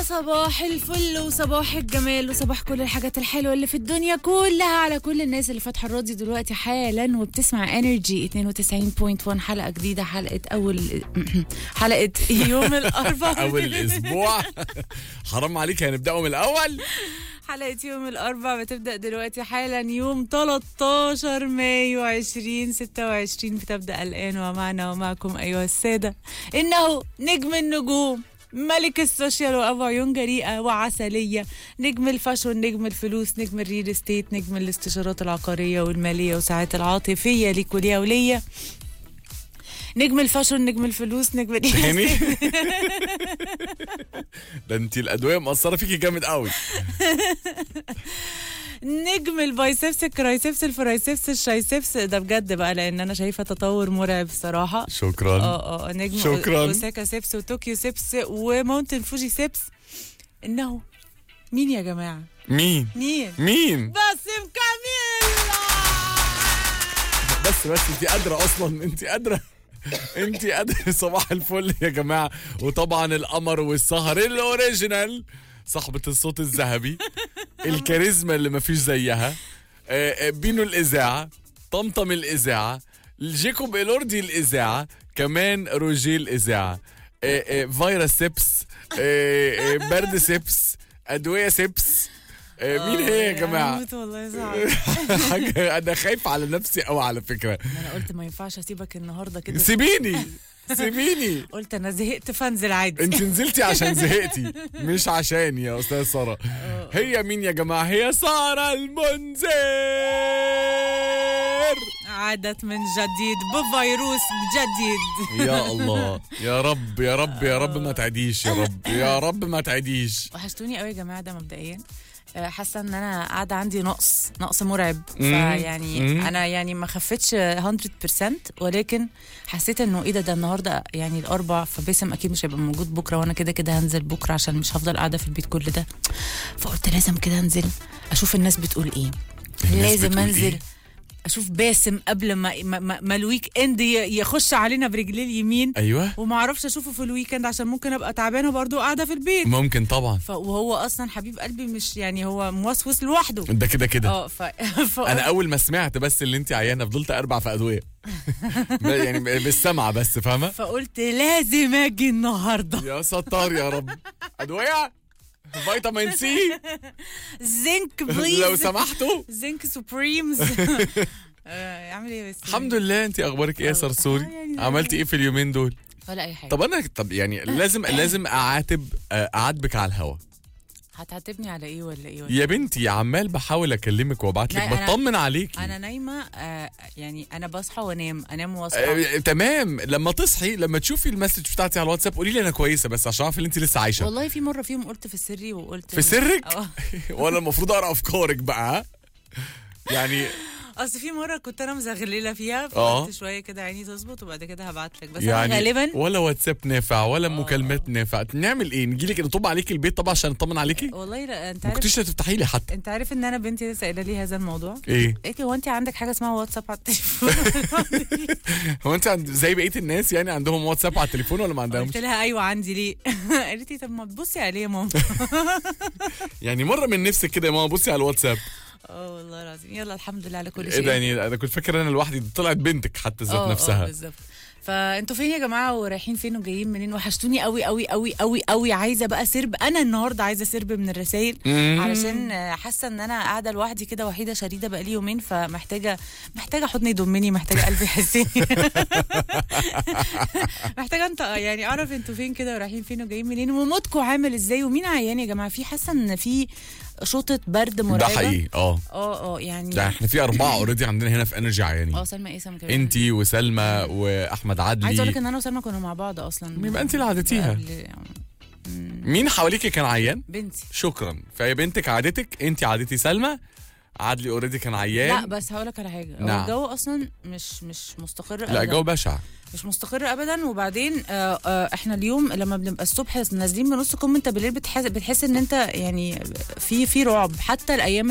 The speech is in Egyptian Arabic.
صباح الفل وصباح الجمال وصباح كل الحاجات الحلوه اللي في الدنيا كلها على كل الناس اللي فاتحه الراديو دلوقتي حالا وبتسمع انرجي 92.1 حلقه جديده حلقه اول حلقه يوم الاربعاء اول الاسبوع حرام عليك هنبداوا من الاول حلقة يوم الأربعاء بتبدأ دلوقتي حالا يوم 13 مايو 2026 بتبدأ الآن ومعنا ومعكم أيها السادة إنه نجم النجوم ملك السوشيال وأبو عيون جريئة وعسلية نجم الفاشون نجم الفلوس نجم الريل استيت نجم الاستشارات العقارية والمالية وساعات العاطفية ليك وليا وليا نجم الفاشون نجم الفلوس نجم الريل تاني استيت ده انت الادويه مأثره فيكي جامد قوي نجم البايسبس الكرايسبس الفرايسبس الشايسبس ده بجد بقى لان انا شايفه تطور مرعب الصراحه شكرا اه اه نجم شكراً. اوساكا سيبس وطوكيو سيبس وماونتن فوجي سيبس انه مين يا جماعه مين مين مين باسم كاميلا بس بس انت قادره اصلا انت قادره انت قادره صباح الفل يا جماعه وطبعا القمر والسهر الاوريجينال صاحبه الصوت الذهبي الكاريزما اللي مفيش زيها آه، آه، بينو الاذاعه طمطم الاذاعه جيكوب الوردي الاذاعه كمان روجيه الاذاعه آه، آه، فيروس سيبس آه، آه، برد سيبس ادويه سيبس آه، مين هي يا جماعه هموت والله صعب حاجه انا خايف على نفسي قوي على فكره انا قلت ما ينفعش اسيبك النهارده كده سيبيني سيبيني قلت انا زهقت فانزل عادي انت نزلتي عشان زهقتي مش عشان يا استاذ ساره هي مين يا جماعه هي ساره المنذر عادت من جديد بفيروس جديد يا الله يا رب يا رب يا رب ما تعديش يا رب يا رب ما تعديش وحشتوني قوي يا جماعه ده مبدئيا آه، حاسه ان انا قاعده عندي نقص نقص مرعب مم. فيعني مم. انا يعني ما خفتش 100% ولكن حسيت انه ايه ده ده النهارده يعني الاربع فباسم اكيد مش هيبقى موجود بكره وانا كده كده هنزل بكره عشان مش هفضل قاعده في البيت كل ده فقلت لازم كده انزل اشوف الناس بتقول ايه الناس لازم بتقول انزل إيه؟ اشوف باسم قبل ما ما, ما, ما الويك اند ي- يخش علينا برجليه اليمين ايوه وما اعرفش اشوفه في الويكند عشان ممكن ابقى تعبانه برضو قاعده في البيت ممكن طبعا ف... وهو اصلا حبيب قلبي مش يعني هو موسوس لوحده ده كده كده اه ف... ف... انا اول ما سمعت بس اللي انت عيانه فضلت اربع في ادويه يعني بالسمع بس فاهمه فقلت لازم اجي النهارده يا ستار يا رب ادويه فيتامين سي زنك لو بليز سمحتوا زنك سوبريمز آه، اعمل ايه بس الحمد لله انت اخبارك ايه يا سرسوري آه، يعني عملتي ايه في اليومين دول ولا اي حاجه طب انا طب يعني لازم لازم اعاتب آه، اعاتبك على الهوا هتعاتبني على ايه ولا ايه ولا يا بنتي عمال بحاول اكلمك وابعت لك لا، أنا- بطمن عليكي انا نايمه آه يعني انا بصحى وانام انام واصحى آه، تمام لما تصحي لما تشوفي المسج بتاعتي على الواتساب قولي لي انا كويسه بس عشان اعرف ان انت لسه عايشه والله في مره فيهم قلت في سري وقلت في سرك؟ اه وانا المفروض اقرا افكارك بقى ها؟ يعني اصل في مره كنت انا مزغلله فيها آه. فقلت شويه كده عيني تظبط وبعد كده هبعت لك بس يعني انا غالبا ولا واتساب نافع ولا مكالمات نافع نعمل ايه نجي لك نطب عليكي البيت طبعا عشان نطمن عليكي والله لا انت ما عارف كنتيش هتفتحي لي حتى انت عارف ان انا بنتي لسه قايله لي هذا الموضوع ايه قالت لي هو انت عندك حاجه اسمها واتساب على التليفون هو انت عند زي بقيه الناس يعني عندهم واتساب على التليفون ولا ما عندهمش قلت لها ايوه عندي ليه قالت لي طب ما تبصي عليه يا ماما يعني مره من نفسك كده يا ماما بصي على الواتساب اه والله العظيم يلا الحمد لله على كل ايه شيء ده يعني انا كنت فاكر انا لوحدي طلعت بنتك حتى ذات اه، اه، نفسها بالظبط فانتوا فين يا جماعه ورايحين فين وجايين منين وحشتوني قوي قوي قوي قوي قوي عايزه بقى سرب انا النهارده عايزه سرب من الرسائل مم. علشان آه، حاسه ان انا قاعده لوحدي كده وحيده شريده بقالي يومين فمحتاجه محتاجه حضن يضمني محتاجه قلبي يحسني محتاجه انت يعني اعرف انتوا فين كده ورايحين فين وجايين منين وموتكم عامل ازاي ومين عيان يا جماعه في حاسه ان في شوطه برد مرعبه ده حقيقي اه اه اه يعني ده احنا في اربعه اوريدي عندنا هنا في انرجي عيانين اه سلمى ايه سلمى كمان انتي وسلمى واحمد عايزه اقول لك عدلي ان انا وسلمى كنا مع بعض اصلا يبقى انت اللي عادتيها. قبل- مين حواليكي كان عيان بنتي شكرا فهي بنتك عادتك انت عادتي سلمى عدلي اوريدي كان لا عيان بس هقول لك على حاجه هو نعم. الجو اصلا مش مش مستقر لا أبداً. جو بشع مش مستقر ابدا وبعدين آه آه احنا اليوم لما بنبقى الصبح نازلين بنص كوم انت بالليل بتحس بتحس ان انت يعني في في رعب حتى الايام